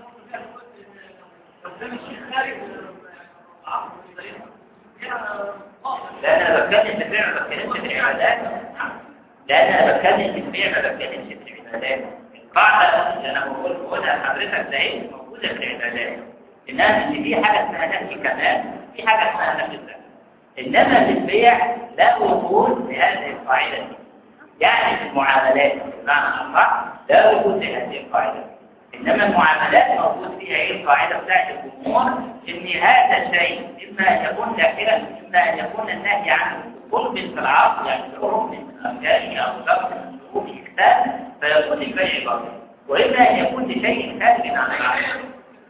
لا انا بتكلم في البيع ما بتكلمش في العبادات لا انا بتكلم في البيع ما بتكلمش في العبادات القاعده اللي انا بقول بقولها لحضرتك ده هي موجوده في العبادات انها ان في حاجه اسمها نفي كمال في حاجه اسمها نفي الزكاه انما في البيع لا وجود لهذه القاعده دي يعني في المعاملات بمعنى اصح لا وجود لهذه القاعده انما المعاملات موجود فيها ايه القاعده بتاعت الجمهور ان هذا الشيء اما ان يكون داخلا اما ان يكون النهي عنه قرب في العقد يعني ركن من اركانه او شرط من شروط الكتاب فيكون البيع باطل واما ان يكون لشيء خارج عن العقد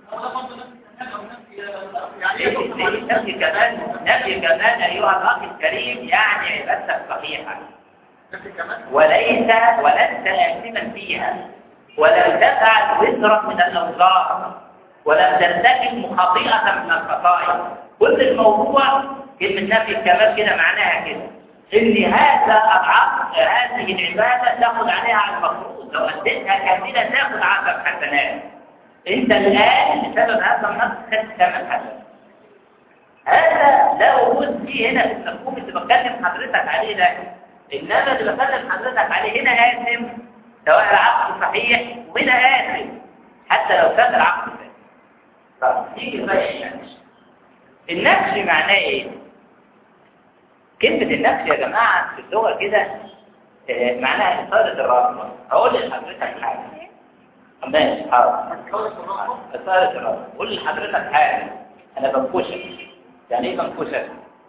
نفي كمان نفي كمان ايها الاخ الكريم يعني عبادتك صحيحه نفي كمان وليس ولست آثما فيها ولم تفعل وزرا من الأوزار ولم ترتكب مخاطئة من الخطايا كل الموضوع كلمة نفي الكمال كده معناها كده إن هذا العقد هذه العبادة تاخذ عليها المفروض لو أديتها كاملة تاخذ عشر حسنات أنت الآن بسبب هذا النص خدت ثمان حسنات هذا لا وجود فيه هنا في المفهوم اللي بتكلم حضرتك عليه ده انما اللي بكلم حضرتك عليه هنا آثم سواء العقد صحيح وهنا آثم حتى لو كان العقد صحيح طب تيجي بقى النفس النفس معناه ايه؟ كلمة النفس يا جماعة في اللغة كده آه، معناها إثارة الرغبة هقول لحضرتك حاجة ماشي حاضر إثارة الرغبة قول لحضرتك حاجة أنا بنكشك يعني إيه بنكشك؟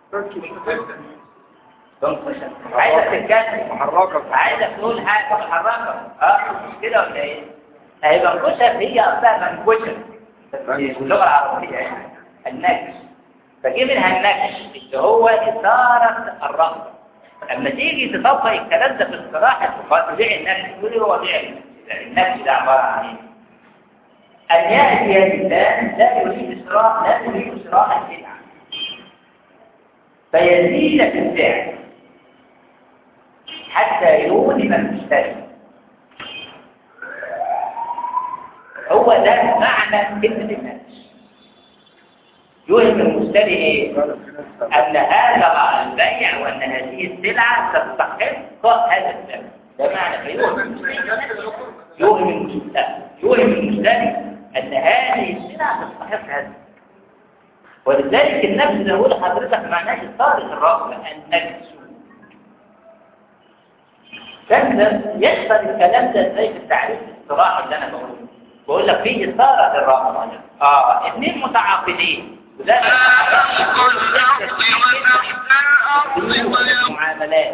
بنكشك عايزك تتكلم محركة عايزك تقول حاجة محركة اه مش كده ولا ايه؟ اهي بنكشف هي اصلها بنكشف بس في اللغة العربية يعني النكش فجي منها النكش اللي هو إثارة الرغبة لما تيجي تطبق الكلام ده في اصطلاح الفقهاء بيع النكش تقول ايه هو بيع النكش ده؟ النكش ده عبارة عن ايه؟ أن يأتي الإنسان لا يريد شراء لا يريد شراء السلعة فيزيد في السعر حتى يولم المشتري هو ده معنى كلمة النفس يوهم المشتري ايه؟ أن هذا البيع وأن هذه السلعة تستحق هذا الثمن ده معنى فيوهم المشتري يوهم المشتري يوهم المشتري أن هذه السلعة تستحق هذا ولذلك النفس اللي هو لحضرتك معناه إثارة الرغبة النفس كان يحصل الكلام ده ازاي في التعريف الاصطلاحي اللي انا بقوله بقول لك فيه اثاره الرغبه اه اثنين متعاقدين وده المعاملات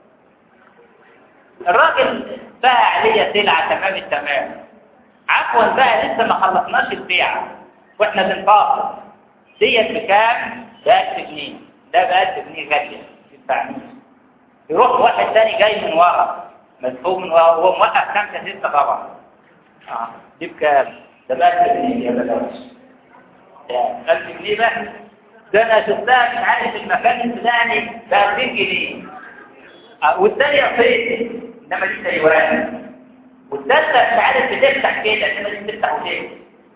الراجل باع عليا سلعه تمام التمام عفوا بقى لسه ما خلصناش البيعه واحنا بنفاصل ديت بكام؟ ب 1000 جنيه ده ب 1000 جنيه غاليه في التعمير يروح واحد تاني جاي من ورا مدفوع من ورا وهو موقف خمسة ستة طبعا اه دي بكام ده بقى 1000 جنيه يا بلاش يا 1000 جنيه بقى ده انا شفتها مش عارف المكان الفلاني ب 2000 جنيه آه، والثانيه صيد انما دي تايوان والثالثه مش عارف بتفتح كده انما دي بتفتح وتقفل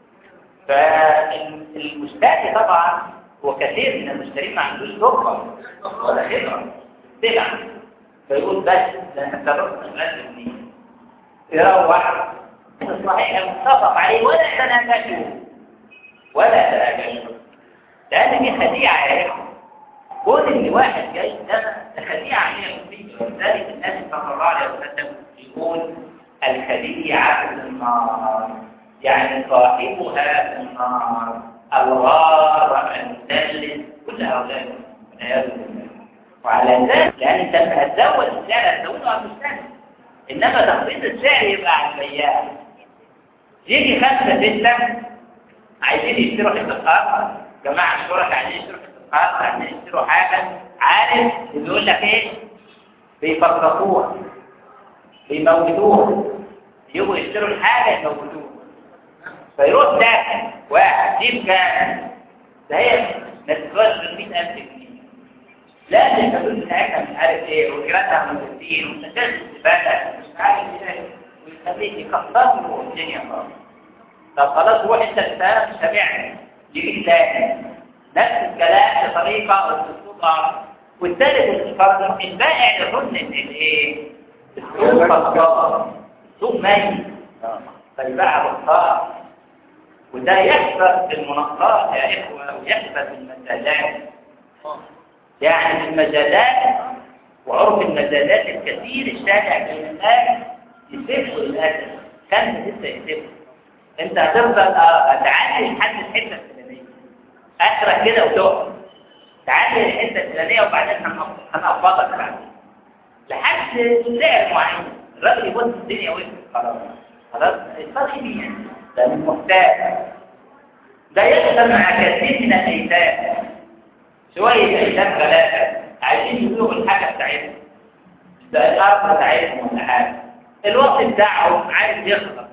فالمشتري طبعا هو كثير من المشترين ما عندوش خبره ولا خبره سلع فيقول بس ده انت رحت 1000 جنيه يروح صحيح متفق عليه ولا تناقشوا ولا تناقشوا لان دي خديعه يا اخوه كون ان واحد جاي ده ده خديعه عليه ولذلك النبي صلى الله عليه وسلم يقول الخديعه في النار يعني صاحبها في النار الغار المدلس كل هؤلاء والعياذ بالله وعلى ذلك لان انت لما هتزود السعر هتزوده على المستهلك انما تخفيض السعر يبقى على البياع يجي خمسه سته عايزين يشتروا حته ارض جماعه الشركاء عايزين يشتروا حته ارض عايزين يشتروا حاجه عارف بيقول لك ايه بيفرقوها بيموتوها يجوا يشتروا الحاجه يموتوها فيروح داخل واحد جيب كام ده هي ما تتوزن 100000 جنيه لا ده الحدود بتاعتها مش عارف ايه وجراتها مدرسين ومساجد استفاده مش عارف ايه ويخليك يكسر له الدنيا خالص طب خلاص روح انت الثاني مش تابعني يجي الثاني نفس الكلام بطريقه او باسلوب اخر والثالث الفرد البائع يظن ان الايه؟ السوق فقط السوق ميت فيباع بطال وده يحصل في المناقصات يا اخوه ويحصل في المجالات يعني في المجالات وعرف المجالات الكثير الشائع بين الآن يسيبه للأسف كان لسه يسيبه انت هتفضل تعالي لحد الحته الفلانيه اخرك كده وتقف تعالي للحته الفلانيه وبعدين هنقبضك بعدين لحد سعر معين الراجل يبص الدنيا وقفت خلاص خلاص الفرق مين ده من محتاج ده يحصل مع كثير من الايتام شويه ايتام ثلاثه عايزين يبلغوا الحاجه بتاعتهم ده الارض بتاعتهم ولا حاجه الوقت بتاعهم عايز يخلص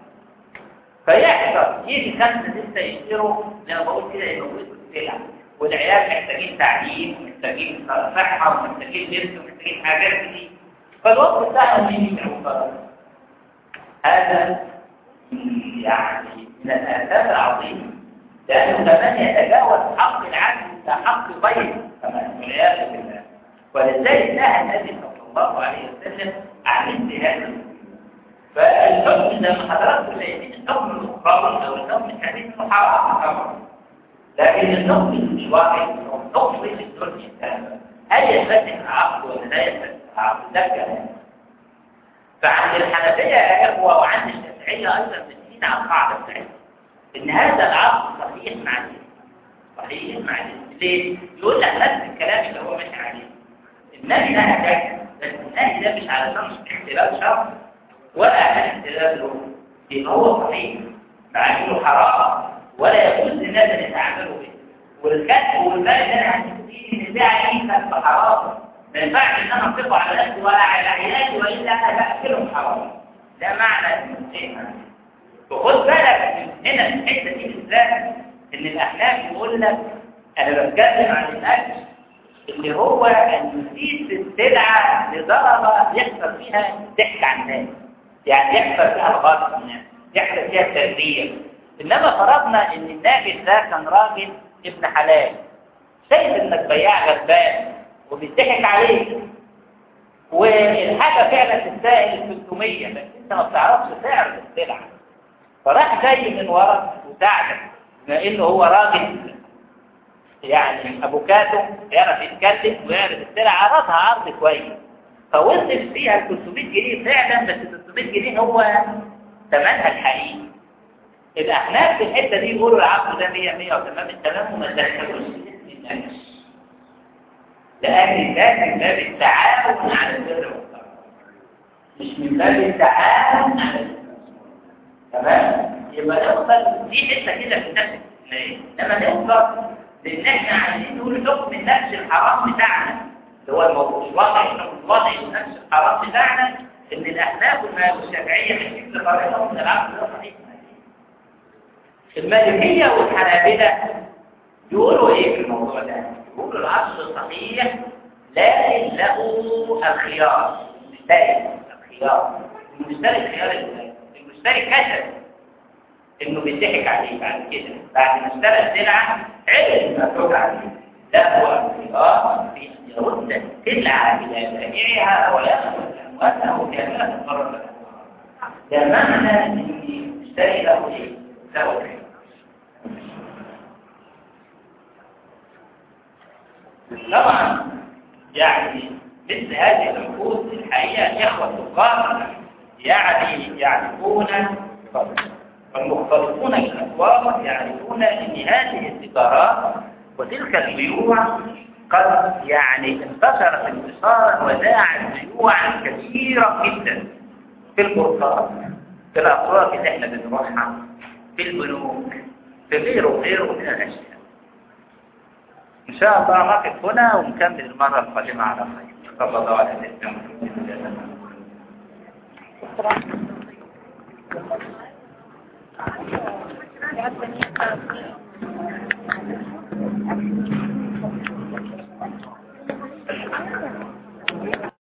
فيحصل يجي خمسه سته يشتروا زي ما بقول كده يموتوا السلع والعيال محتاجين تعليم محتاجين صحه ومحتاجين لبس ومحتاجين حاجات دي فالوقت بتاعهم يجي خلاص هذا يعني من الآثار العظيمة لأنه كمان يتجاوز حق العبد إلى حق غيره كما والعياذ بالله ولذلك نهى النبي صلى الله عليه وسلم عن انتهاك فالحكم زي ما حضراتكم شايفين الحكم الاخروي او الحكم الحديث انه حرام طبعا لكن الحكم الشرعي او الحكم في الدنيا هل يفتح العقل ولا لا يفتح العقل ده كلام فعند الحنفيه يا اخوه وعند الشافعيه ايضا متفقين على القاعده بتاعتهم ان هذا العقل صحيح مع الدين صحيح مع الدين ليه؟ يقول لك نفس الكلام اللي هو ماشي عليه النبي نهى كذا بس النهي ده مش علشان احتلال شرع ولا عشان احتلال لغه يبقى هو صحيح مع انه حرام ولا يجوز للناس ان يتعاملوا به والكتب والباقي اللي انا هنبتدي ان ده عليه كتب حرام ما ينفعش ان انا اطبق على نفسي ولا على عيالي والا انا باكلهم حرام ده معنى المسلم فخد بالك هنا في الحته دي بالذات ان الاحناف يقول لك انا بتكلم عن الاكل اللي هو ان يزيد السلعه لدرجه يحصل فيها ضحك على الناس يعني يحصل فيها الغلط الناس يحصل فيها التربيه انما فرضنا ان الناجح ده كان راجل ابن حلال شايف انك بياع غلبان وبيضحك عليك والحاجه فعلا تستاهل 600 بس انت ما بتعرفش سعر السلعه فراح جاي من ورا وساعدك بما انه هو راجل يعني ابوكاتو يعرف يتكلم ويعرف السلعه عرضها عرض كويس فوصل فيها ال 300 جنيه فعلا بس 300 جنيه هو ثمنها الحقيقي الاحناف في الحته دي يقولوا العقد ده 100 100 وتمام التمام وما تدخلوش اسم النفس لان ده من باب التعاون على البر والتقوى مش من باب التعاون على البر تمام يبقى نوصل دي حته كده في نفس الاثنين لما نوصل لان احنا عايزين نقول حكم النفس الحرام بتاعنا اللي هو الموضوع الوضعي الحكم الوضعي النفس الحرام بتاعنا ان الاحناف والشافعيه في قرارهم من العقد ده صحيح المالكيه والحنابله يقولوا ايه في الموضوع ده يقولوا العقد الصحيح لكن له الخيار المشتري الخيار المشتري خيار ازاي؟ المشتري كشف انه بيضحك عليه بعد كده بعد ما اشترى السلعه عرف المفروض عليه ده هو الخيار في ان يرد السلعه الى بائعها او ياخذ امواله كامله مره ده معنى ان المشتري له ايه؟ له الخيار طبعا يعني مثل هذه العقود الحقيقه الاخوه التجار يعني يعرفون والمختلطون بالاسواق يعرفون ان هذه التجارات وتلك البيوع قد يعني انتشرت انتشارا وذاعت بيوعا كثيرا جدا في البورصات في الاسواق اللي احنا بنروحها في البنوك في غيره وغيره من الاشياء ان شاء الله نقف هنا ونكمل المره القادمه على خير صلى الله عليه وسلم